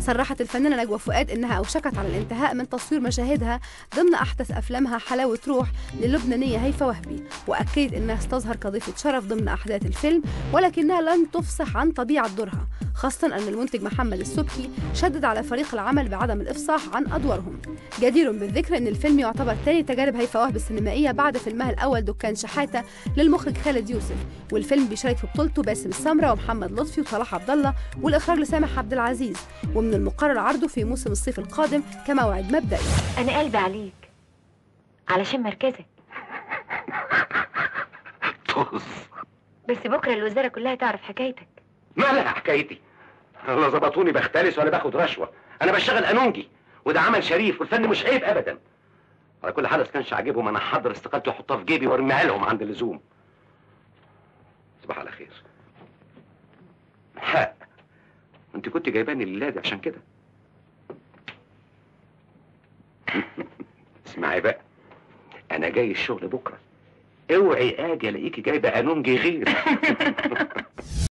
صرحت الفنانة نجوى فؤاد إنها أوشكت على الانتهاء من تصوير مشاهدها ضمن أحدث أفلامها حلاوة روح للبنانية هيفا وهبي وأكدت إنها ستظهر كضيفة شرف ضمن أحداث الفيلم ولكنها لن تفصح عن طبيعة دورها خاصة أن المنتج محمد السبكي شدد على فريق العمل بعدم الإفصاح عن أدوارهم جدير بالذكر أن الفيلم يعتبر ثاني تجارب هيفا وهبي السينمائية بعد فيلمها الأول دكان شحاتة للمخرج خالد يوسف والفيلم بيشارك في بطولته باسم السمرة ومحمد لطفي وصلاح عبد الله والإخراج لسامح عبد العزيز ومن المقرر عرضه في موسم الصيف القادم كموعد مبدئي انا قلبي عليك علشان مركزك طز بس بكره الوزاره كلها تعرف حكايتك مالها حكايتي لا ظبطوني بختلس ولا باخد رشوه انا بشتغل قانونجي وده عمل شريف والفن مش عيب ابدا على كل حال كانش عاجبهم انا احضر استقالتي واحطها في جيبي وارميها لهم عند اللزوم صباح على خير حق انت كنت جايباني الليله دي عشان كده اسمعي بقى انا جاي الشغل بكره اوعي اجي الاقيكي جايبه قانونجي غير